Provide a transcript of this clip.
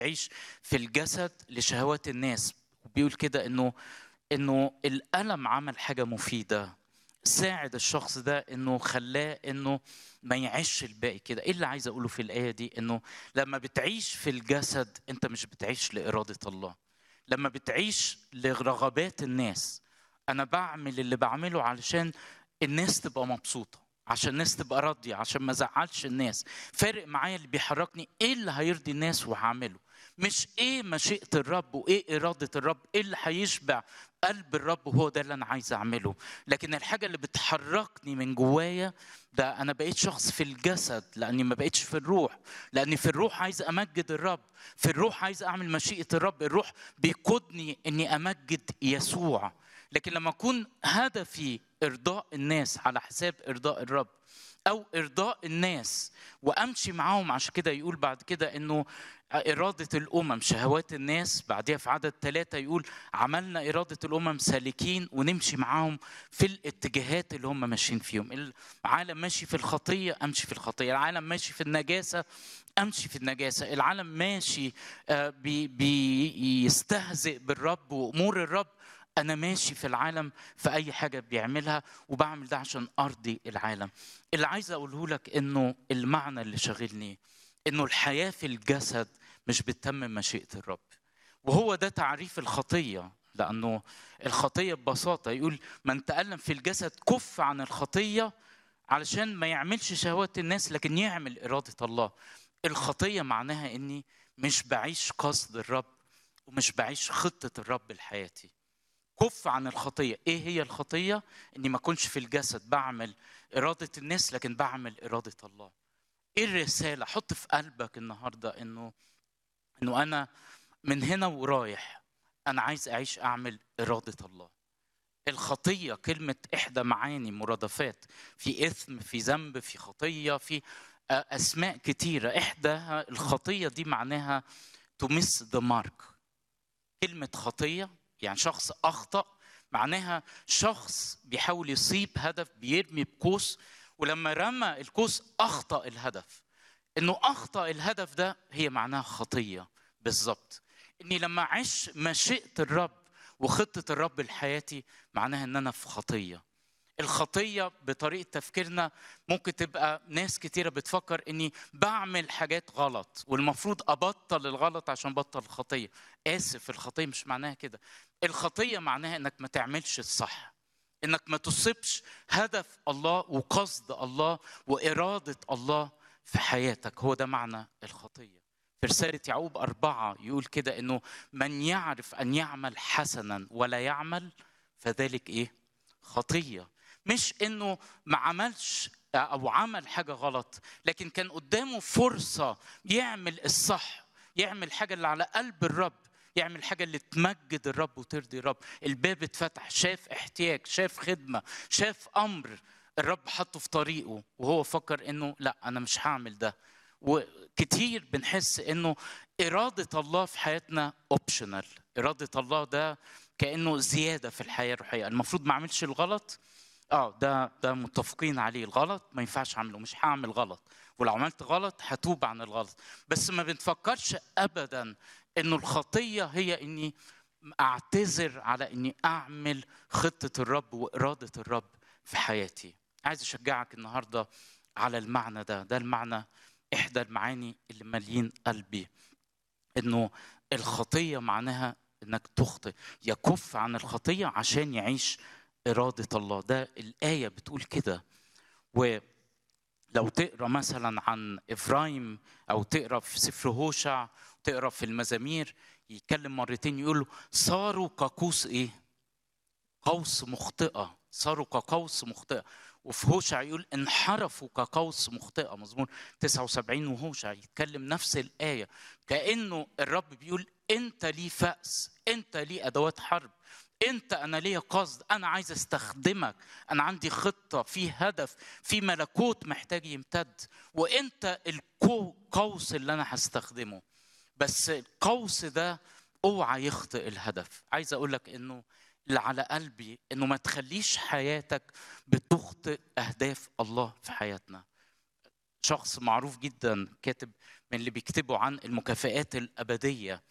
يعيش في الجسد لشهوات الناس بيقول كده انه انه الالم عمل حاجه مفيده ساعد الشخص ده انه خلاه انه ما يعيش الباقي كده ايه اللي عايز اقوله في الايه دي انه لما بتعيش في الجسد انت مش بتعيش لاراده الله لما بتعيش لرغبات الناس انا بعمل اللي بعمله علشان الناس تبقى مبسوطه عشان الناس تبقى راضيه عشان ما ازعلش الناس فارق معايا اللي بيحركني ايه اللي هيرضي الناس وهعمله مش ايه مشيئه الرب وايه اراده الرب ايه اللي هيشبع قلب الرب وهو ده اللي انا عايز اعمله لكن الحاجه اللي بتحركني من جوايا ده انا بقيت شخص في الجسد لاني ما بقيتش في الروح لاني في الروح عايز امجد الرب في الروح عايز اعمل مشيئه الرب الروح بيقودني اني امجد يسوع لكن لما اكون هدفي ارضاء الناس على حساب ارضاء الرب او ارضاء الناس وامشي معاهم عشان كده يقول بعد كده انه إرادة الأمم شهوات الناس بعدها في عدد ثلاثة يقول عملنا إرادة الأمم سالكين ونمشي معاهم في الاتجاهات اللي هم ماشيين فيهم العالم ماشي في الخطية أمشي في الخطية العالم ماشي في النجاسة أمشي في النجاسة العالم ماشي بي بيستهزئ بالرب وأمور الرب أنا ماشي في العالم في أي حاجة بيعملها وبعمل ده عشان أرضي العالم اللي عايز أقوله لك إنه المعنى اللي شاغلني إنه الحياة في الجسد مش بتتمم مشيئة الرب وهو ده تعريف الخطية لأنه الخطية ببساطة يقول من تألم في الجسد كف عن الخطية علشان ما يعملش شهوات الناس لكن يعمل إرادة الله الخطية معناها إني مش بعيش قصد الرب ومش بعيش خطة الرب لحياتي كف عن الخطية إيه هي الخطية؟ إني ما أكونش في الجسد بعمل إرادة الناس لكن بعمل إرادة الله ايه الرساله حط في قلبك النهارده انه انه انا من هنا ورايح انا عايز اعيش اعمل اراده الله الخطيه كلمه احدى معاني مرادفات في اثم في ذنب في خطيه في اسماء كتيره احداها الخطيه دي معناها تمس ذا مارك كلمه خطيه يعني شخص اخطا معناها شخص بيحاول يصيب هدف بيرمي بقوس ولما رمى القوس اخطا الهدف انه اخطا الهدف ده هي معناها خطيه بالظبط اني لما اعيش مشيئه الرب وخطه الرب لحياتي معناها ان انا في خطيه الخطيه بطريقه تفكيرنا ممكن تبقى ناس كتيره بتفكر اني بعمل حاجات غلط والمفروض ابطل الغلط عشان بطل الخطيه اسف الخطيه مش معناها كده الخطيه معناها انك ما تعملش الصح انك ما تصبش هدف الله وقصد الله واراده الله في حياتك هو ده معنى الخطيه في رساله يعقوب اربعه يقول كده انه من يعرف ان يعمل حسنا ولا يعمل فذلك ايه خطيه مش انه ما عملش او عمل حاجه غلط لكن كان قدامه فرصه يعمل الصح يعمل حاجه اللي على قلب الرب يعمل حاجه اللي تمجد الرب وترضي الرب الباب اتفتح شاف احتياج شاف خدمه شاف امر الرب حطه في طريقه وهو فكر انه لا انا مش هعمل ده وكتير بنحس انه اراده الله في حياتنا اوبشنال اراده الله ده كانه زياده في الحياه الروحيه المفروض ما اعملش الغلط اه ده ده متفقين عليه الغلط ما ينفعش اعمله مش هعمل غلط ولو عملت غلط هتوب عن الغلط بس ما بنفكرش ابدا انه الخطيه هي اني اعتذر على اني اعمل خطه الرب واراده الرب في حياتي عايز اشجعك النهارده على المعنى ده ده المعنى احدى المعاني اللي مالين قلبي انه الخطيه معناها انك تخطئ يكف عن الخطيه عشان يعيش اراده الله ده الايه بتقول كده و لو تقرا مثلا عن افرايم او تقرا في سفر هوشع تقرا في المزامير يتكلم مرتين يقول له صاروا كقوس ايه؟ قوس مخطئه صاروا كقوس مخطئه وفي هوشع يقول انحرفوا كقوس مخطئه مزمور 79 وهوشع يتكلم نفس الايه كانه الرب بيقول انت لي فأس انت لي ادوات حرب انت انا ليا قصد انا عايز استخدمك انا عندي خطه في هدف في ملكوت محتاج يمتد وانت القوس اللي انا هستخدمه بس القوس ده اوعى يخطئ الهدف عايز اقول لك انه اللي على قلبي انه ما تخليش حياتك بتخطئ اهداف الله في حياتنا شخص معروف جدا كاتب من اللي بيكتبوا عن المكافآت الأبدية